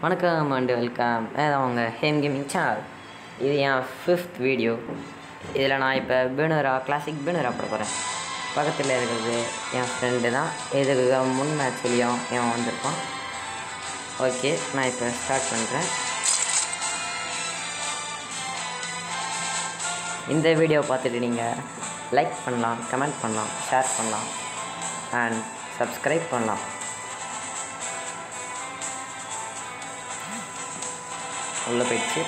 வணக்கம் and welcome அதான் உங்கள் ஹேம் கேமிங் சேனல் இது என் ஃபிஃப்த் வீடியோ இதில் நான் இப்போ பேனரா கிளாசிக் பேனரா போட போகிறேன் பக்கத்தில் இருக்கிறது என் ஃப்ரெண்டு தான் இதுக்கு முன் மேட்ச்லேயும் இவன் வந்திருப்பான் ஓகே நான் இப்போ ஸ்டார்ட் பண்ணுறேன் இந்த வீடியோ பார்த்துட்டு நீங்கள் லைக் பண்ணலாம் கமெண்ட் பண்ணலாம் ஷேர் பண்ணலாம் அண்ட் சப்ஸ்கிரைப் பண்ணலாம் உள்ளே போயிடுச்சு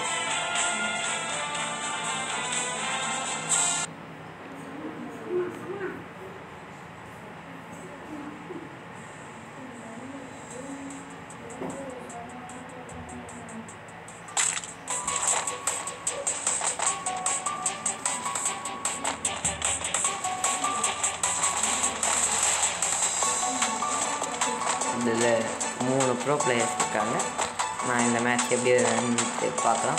இதில் மூணு ப்ரோ பிளேயர்ஸ் இருக்காங்க நான் இந்த மேட்ச் எப்படி வருதுன்ட்டு பார்க்கலாம்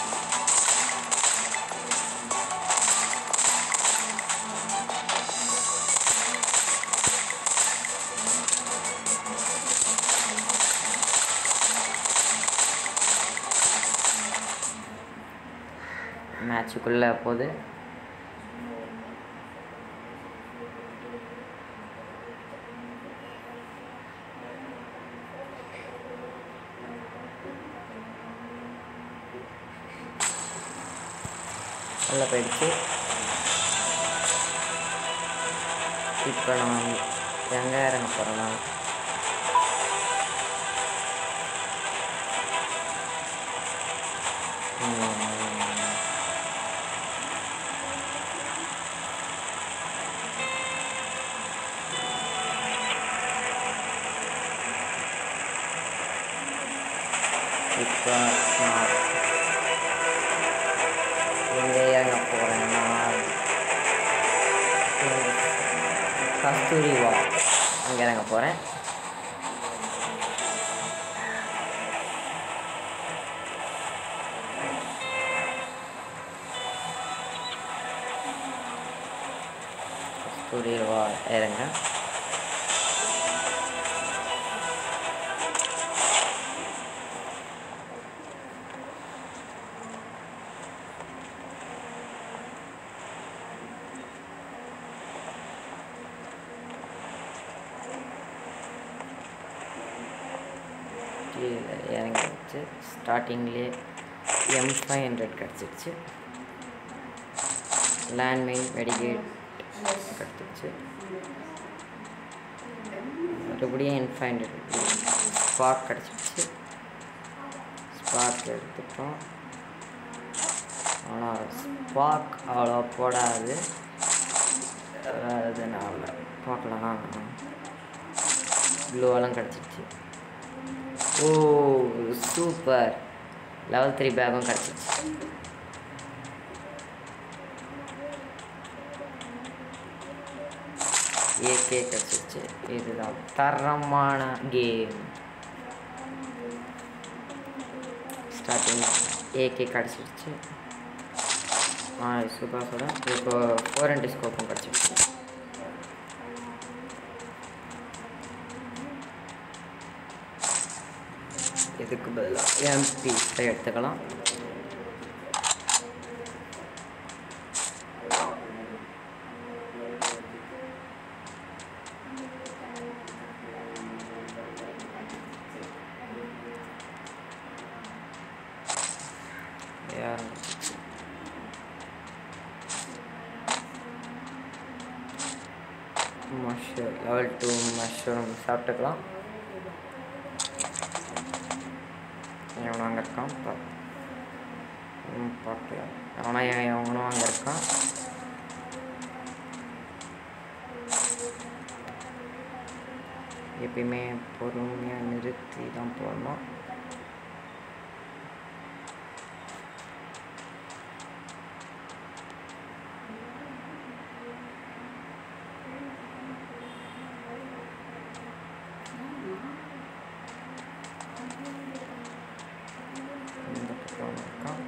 மேட்சுக்குள்ளே போகுது உள்ள போயிடுச்சு இப்போ நம்ம எங்கே இறங்க போகிறோம்னா இப்போ நான் எங்கே இறங்க போகிறேன்னா கஸ்தூரி வா அங்கே இறங்க போகிறேன் கஸ்தூரி வா இறங்க கீழே இறங்கிடுச்சு ஸ்டார்டிங்லேயே எம் ஃபைவ் ஹண்ட்ரட் கிடச்சிருச்சு லேண்ட்மைன் வெடிகேட் கிடச்சிருச்சு மறுபடியும் என் ஃபைவ் ஹண்ட்ரட் ஸ்பார்க் கிடச்சிருச்சு ஸ்பார்க் எடுத்துட்டோம் ஆனால் ஸ்பார்க் அவ்வளோ போடாது அதனால பார்க்கலாம் க்ளூவெல்லாம் கிடச்சிருச்சு ஓ சூப்பர் லெவல் த்ரீ பேக்கும் கிடச்சிச்சு ஏகே கிடச்சிச்சு இதுதான் தரமான கேம் ஸ்டார்டிங் ஏகே கிடச்சிருச்சு ஆ சூப்பர் சொல்ல இப்போ ஃபோர் ஹண்ட்ரி ஸ்கோப்பும் கிடச்சிருச்சு இதுக்கு பதிலாக எம்பி எடுத்துக்கலாம் மஷ்ரூம் லெவல் டூ மஷ்ரூம் சாப்பிட்டுக்கலாம் எவனும் அங்கே இருக்கான் பா ம் பார்க்கல அவனா எவனும் அங்கே இருக்கான் எப்பயுமே பொறுமையாக நிறுத்தி தான் போடணும் இந்த பக்கம் இருக்கான்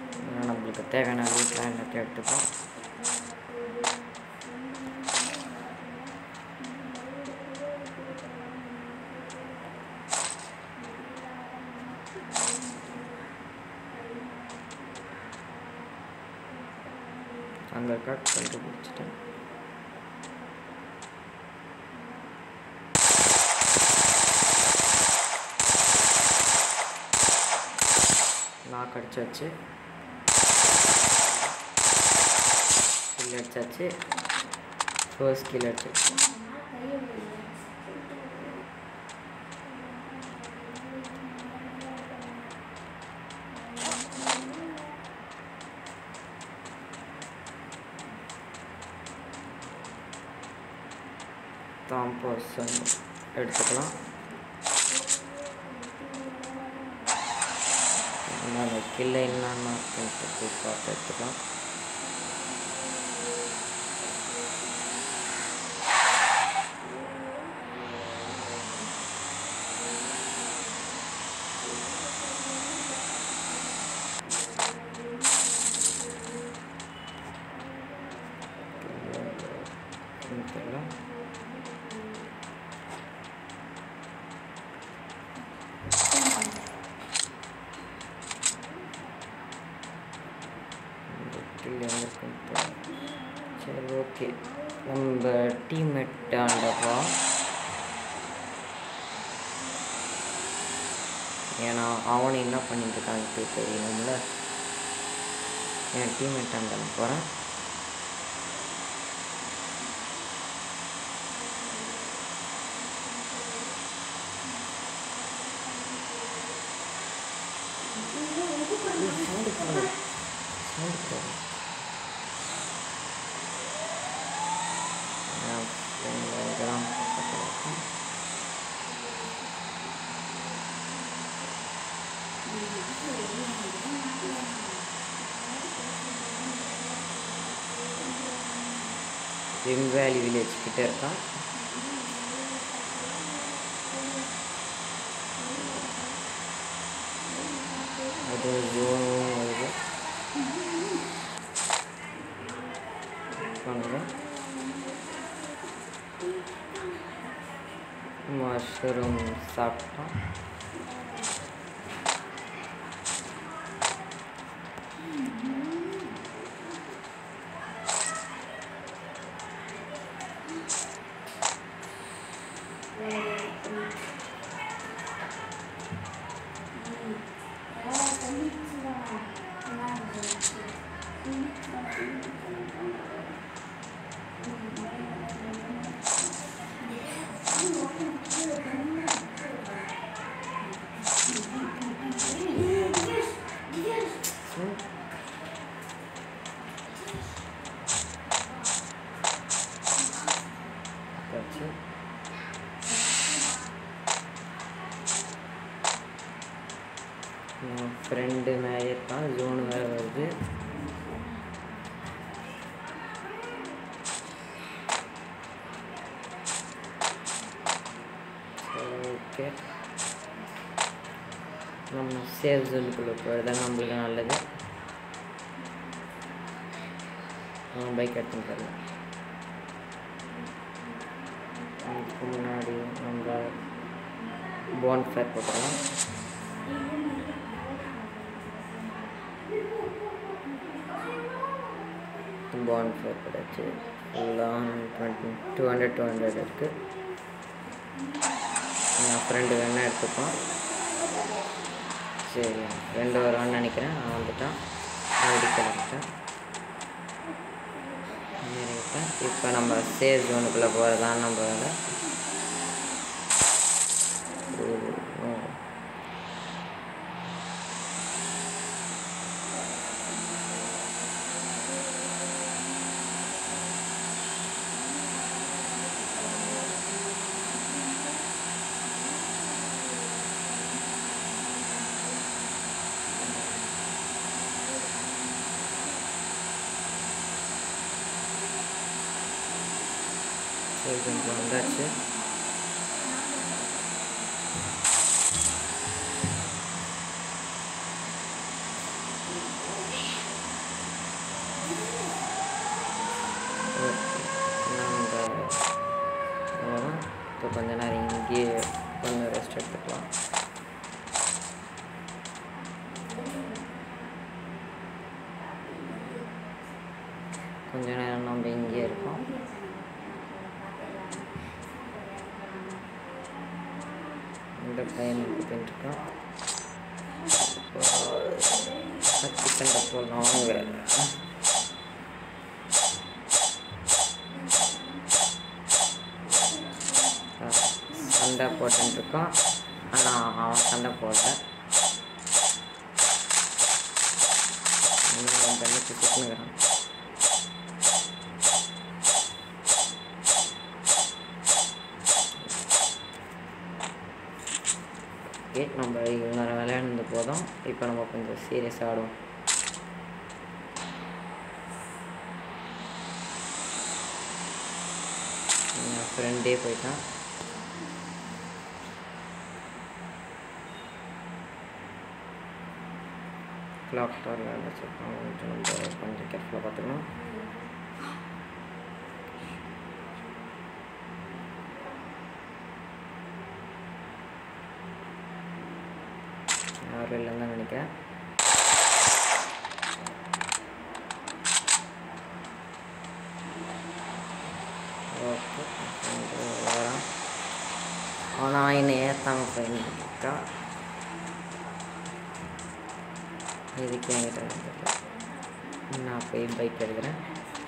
நம்மளுக்கு தேவையான வீட்டில் எல்லாத்தையும் எடுத்துப்போம் ரெக்கார்ட் கண்டுபிடிச்சிட்டேன் லாக் அடிச்சாச்சு கில் அடிச்சாச்சு ஃபர்ஸ்ட் கில் அடிச்சாச்சு தாம்பர்சன் எடுத்துக்கலாம் அந்த கில்லை என்னென்ன இருக்குன்ட்டு போய் பார்த்து எடுத்துக்கலாம் தெரியல கில் எங்கே இருக்குன்னு தெரியல. சரி ஓகே நம்ம டீம்மேட் ஆண்டப்பா ஏன்னா அவன் என்ன பண்ணிட்டு இருக்கான்ட்டு தெரியணும்ல என் டீம்மேட் ஆண்ட போகிறேன் சவுண்டு போடு சவுண்டு போடு என் friend இதெல்லாம் பக்கத்துல இருக்கும். ரிம் வேலி வில்லேஜ் கிட்ட இருக்கான் அது ஜோனும் வருது பண்ணுறேன் மஷ்ரூம் சாப்பிட்டோம் ம். ஆச்சு என் ஃப்ரெண்டு மேலே இருக்கான் ஜோனு வேறு வருது ஓகே நம்ம சேவ் ஜோனுக்குள்ளே போகிறது நம்மளுக்கு நல்லது அவன் பைக் எடுத்துன்னு போயிடலாம் அதுக்கு முன்னாடி நம்ம போன் ஃபேர் போட்டுடலாம் பாண்ட் ஃபேர் கிடச்சி ஃபுல்லாக twenty two hundred two hundred இருக்குது என் ஃப்ரெண்டு வேணால் எடுத்துப்பான் சரி என் ஃப்ரெண்டு வருவான்னு நினைக்கிறேன் அவன் வந்துட்டான் ஆல்ரெடி கிளம்பிட்டேன் இறங்கிட்டேன் இப்போ நம்ம சேஃப் ஜோனுக்குள்ளே போகிறதான் நம்ம வேலை ஓ, ஓ. சரி கொஞ்சம் வந்தாச்சு நாங்கள் அவ்வளோதான் இப்போ கொஞ்ச நேரம் இங்கேயே கொஞ்சம் ரெஸ்ட் எடுத்துக்கலாம் கொஞ்ச இந்த பையன் குத்தின்ட்டுருக்கான் பத்து சண்டை போடலாம் வாங்க சண்டை போட்டுருக்கான் ஆனால் அவன் சண்டை போடல இன்னும் அவன் தண்ணிக்கு சுற்றுனுக்கிறான் ஓகே நம்ம இவங்க விளையாடுனது போதும் இப்போ நம்ம கொஞ்சம் சீரியஸ் ஆடுவோம் என் ஃப்ரெண்டே போயிட்டான் கிளாக் டவரில் வச்சுருக்கோம் கொஞ்சம் நம்ம கொஞ்சம் கேர்ஃபுல்லாக பார்த்துக்கணும் யாரும் இல்லைன்னு தான் நினைக்கிறேன் ஓகே வரான் ஆனால் என்னை ஏற்றாம போயிருக்கா இதுக்கு என்கிட்ட தெரியல நான் போய் பைக் எடுக்கிறேன்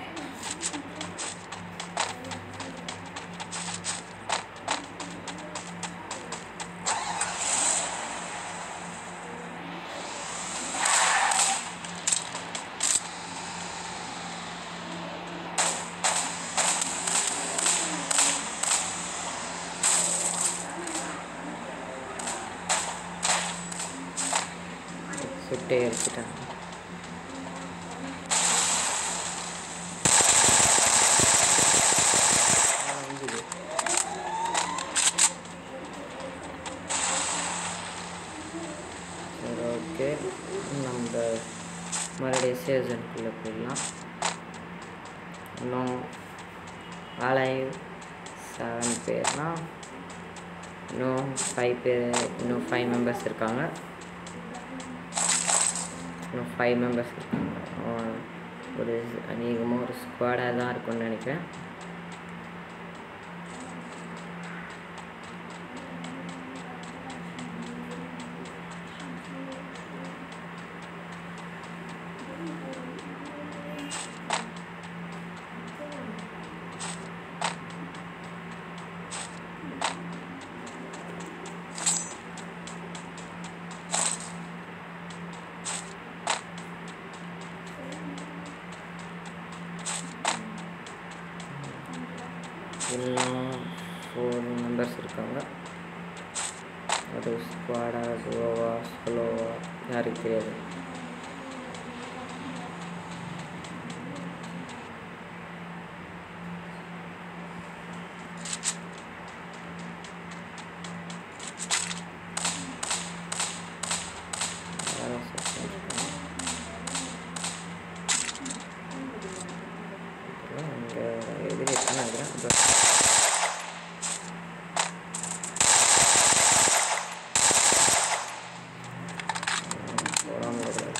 சுட்டே எடுத்துட்டேன் சரி ஓகே நம்ம மறுபடியும் சீசனுக்குள்ளே போயிடலாம் இன்னும் அலைவ் செவன் பேர்னா இன்னும் ஃபைவ் பேர் இன்னும் ஃபைவ் மெம்பர்ஸ் இருக்காங்க இன்னும் ஃபைவ் மெம்பர்ஸ் இருக்காங்க அவன் ஒரு அநேகமாக ஒரு ஸ்குவாடாக தான் இருக்கும்னு நினைக்கிறேன் இன்னும் ஃபோர் மெம்பர்ஸ் இருக்காங்க அது ஸ்குவாடா குரோவா ஸ்லோவா யாருக்கு தெரியாது யாரும் set பண்ணிருக்காங்க. அப்புறம் இங்கே எதிரி இருக்கான்னு நினைக்கிறேன் அப்புறம் போடாம விடக்கூடாது.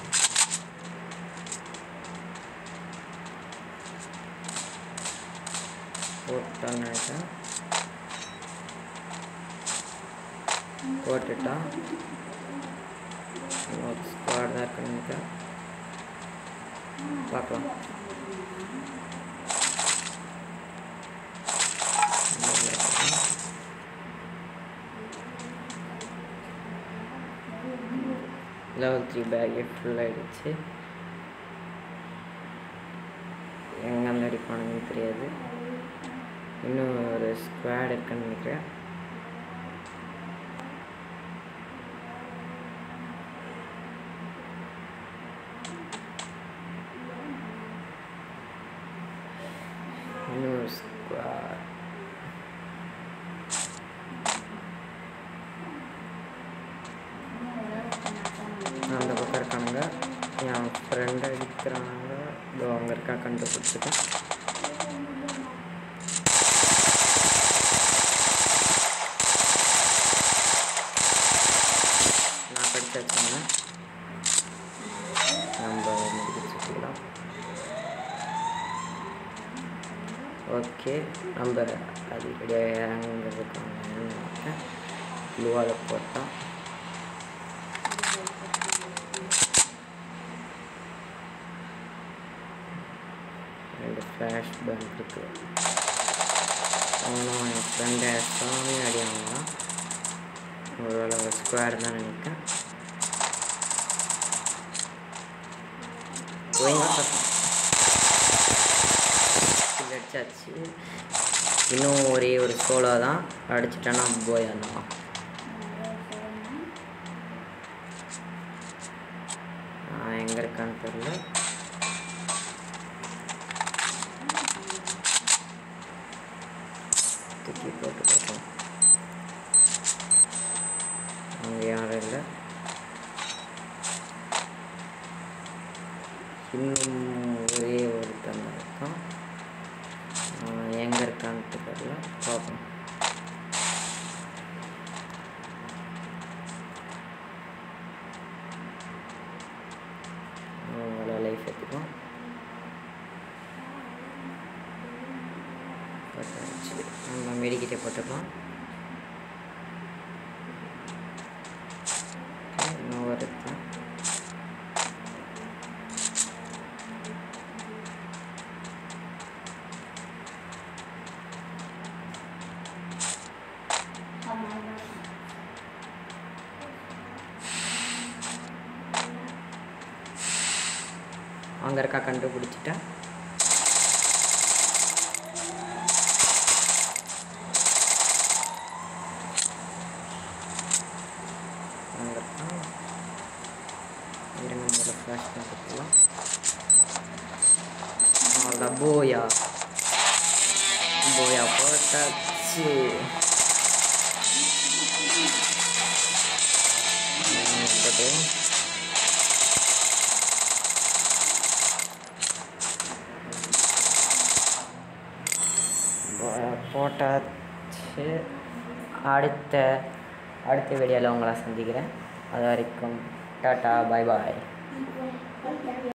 போட்டான்னு நினைக்கிறேன் போட்டுட்டா இன்னொரு ஸ்குவாட் தான் இருக்குன்னு நினைக்கிறேன் பார்க்கலாம் லெவல் த்ரீ பேக்கே ஃபுல் ஆகிடுச்சு எங்கேருந்து அடிப்பானுங்கன்னு தெரியாது இன்னும் ஒரு ஸ்குவாட் இருக்குன்னு நினைக்கிறேன் இன்னும் ஒரு ஸ்குவாட் அந்த பக்கம் இருக்கானுங்க என் ஃப்ரெண்ட் அடிக்கிறானுங்க இதோ அங்கே இருக்கா கண்டுபிடிச்சிட்டேன் நான் படிச்சு வச்சாங்க நம்ம முடிச்சுக்கலாம் ஓகே நம்ம அது ரெடியாக இறங்குறதுக்கான பார்த்தேன் க்ளூவால் போட்டால் ரெண்டு ஃப்ளாஷ் பேங்க் இருக்குது அவனும் என் ஃப்ரெண்டை சாமி அடி வாங்கினான் ஒருவேளை ஒரு ஸ்கொயர் தான் நினைக்கிறேன் போயிங்க அடிச்சாச்சு இன்னும் ஒரே ஒரு சோலோ தான் அடிச்சிட்டேன்னா போய் தான் எங்கே இருக்கான்னு தெரியல தூக்கி போட்டு பார்ப்போம் அங்கே யாரும் இல்லை இன்னும் ஒரே ஒருத்தன் தான் இருக்கான் அவன் எங்கே இருக்கான்ட்டு தெரியல பார்ப்போம் அவங்கள லைஃப் எடுத்துக்கும் பத்தாச்சு நம்ம மெடிக்கிட்டே போட்டுக்கலாம் Okay, இன்னும் ஒருத்தன் அங்கே இருக்கா கண்டுபிடிச்சிட்டேன் அங்கே இருக்கான் இருங்க முதல்ல ஃப்ளாஷ் பார்த்துக்கலாம் அவ்வளோதான் போயா போயா போட்டாச்சு ம், போட்டு போ- போட்டாச்சு அடுத்த அடுத்த வீடியோவில் உங்களை சந்திக்கிறேன் அது வரைக்கும் டாட்டா பாய் பாய்